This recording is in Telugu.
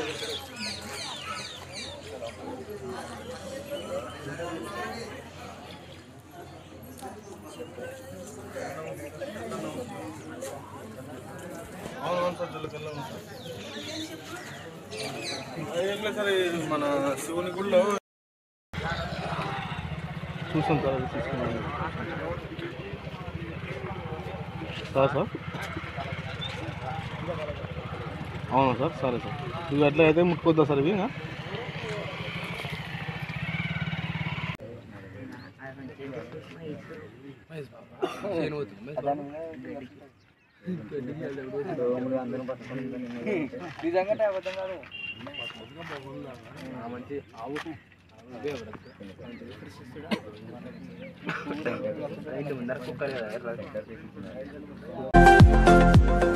అవునవును సార్ జల్లకల్లా ఉంది సార్. ఏం లేదు సార్ ఇది మన శివుని గుడిలో చూసాం సార్ అది తీసుకున్నాను సార్ సార్ అవునా సార్ సరే సార్ ఇవి అట్లా అయితే ముట్టుకోద్దా సార్ ఇవి ఇంకా? నిజంగా అబద్ధం కాదు మంచి ఆవు ముందర కుక్కలు కదా